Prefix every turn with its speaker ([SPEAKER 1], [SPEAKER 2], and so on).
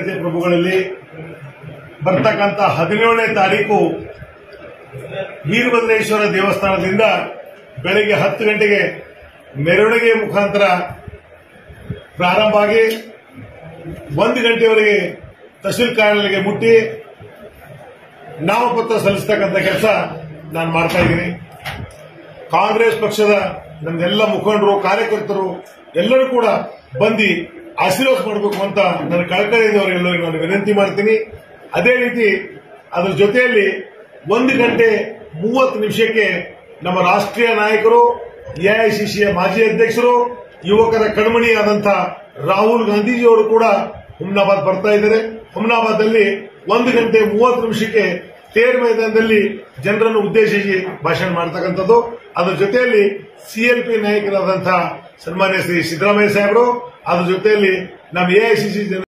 [SPEAKER 1] ಜನತೆ ಪ್ರಭುಗಳಲ್ಲಿ ಬರ್ತಕ್ಕಂಥ ಹದಿನೇಳನೇ ತಾರೀಕು ವೀರಭದ್ರೇಶ್ವರ ದೇವಸ್ಥಾನದಿಂದ ಬೆಳಗ್ಗೆ ಹತ್ತು ಗಂಟೆಗೆ ಮೆರವಣಿಗೆ ಮುಖಾಂತರ ಪ್ರಾರಂಭ ಆಗಿ ಒಂದು ಗಂಟೆಯವರೆಗೆ ತಹಶೀಲ್ ಕಾರ್ಯಾಲಯಕ್ಕೆ ಮುಟ್ಟಿ ನಾಮಪತ್ರ ಸಲ್ಲಿಸ್ತಕ್ಕಂಥ ಕೆಲಸ ನಾನು ಮಾಡ್ತಾ ಇದ್ದೀನಿ ಕಾಂಗ್ರೆಸ್ ಪಕ್ಷದ ನಮ್ಮೆಲ್ಲ ಮುಖಂಡರು ಕಾರ್ಯಕರ್ತರು ಎಲ್ಲರೂ ಕೂಡ ಬಂದು ಆಶೀರ್ವಾದ ಮಾಡಬೇಕು ಅಂತ ನನ್ನ ಕಳಕಳಿಯಿಂದ ಅವರೆಲ್ಲರಿಗೂ ನಾನು ವಿನಂತಿ ಮಾಡ್ತೀನಿ ಅದೇ ರೀತಿ ಅದರ ಜೊತೆಯಲ್ಲಿ ಒಂದು ಗಂಟೆ ಮೂವತ್ತು ನಿಮಿಷಕ್ಕೆ ನಮ್ಮ ರಾಷ್ಟ್ರೀಯ ನಾಯಕರು ಎಐಸಿಸಿಯ ಮಾಜಿ ಅಧ್ಯಕ್ಷರು ಯುವಕರ ಕಣ್ಮಣಿಯಾದಂಥ ರಾಹುಲ್ ಗಾಂಧೀಜಿಯವರು ಕೂಡ ಹುಮ್ನಾಬಾದ್ ಬರ್ತಾ ಇದ್ದಾರೆ ಹುಮ್ನಾಬಾದ್ನಲ್ಲಿ ಒಂದು ಗಂಟೆ ಮೂವತ್ತು ನಿಮಿಷಕ್ಕೆ ತೇರ್ ಮೈದಾನದಲ್ಲಿ ಜನರನ್ನು ಉದ್ದೇಶಿಸಿ ಭಾಷಣ ಮಾಡ್ತಕ್ಕಂಥದ್ದು ಅದರ ಜೊತೆಯಲ್ಲಿ ಸಿಎಲ್ಪಿ ನಾಯಕರಾದಂತಹ ಸನ್ಮಾನ್ಯ ಶ್ರೀ ಸಿದ್ದರಾಮಯ್ಯ ಸಾಹೇಬರು ಅದ್ರ ಜೊತೆಯಲ್ಲಿ ನಮ್ಮ ಎಐಸಿಸಿ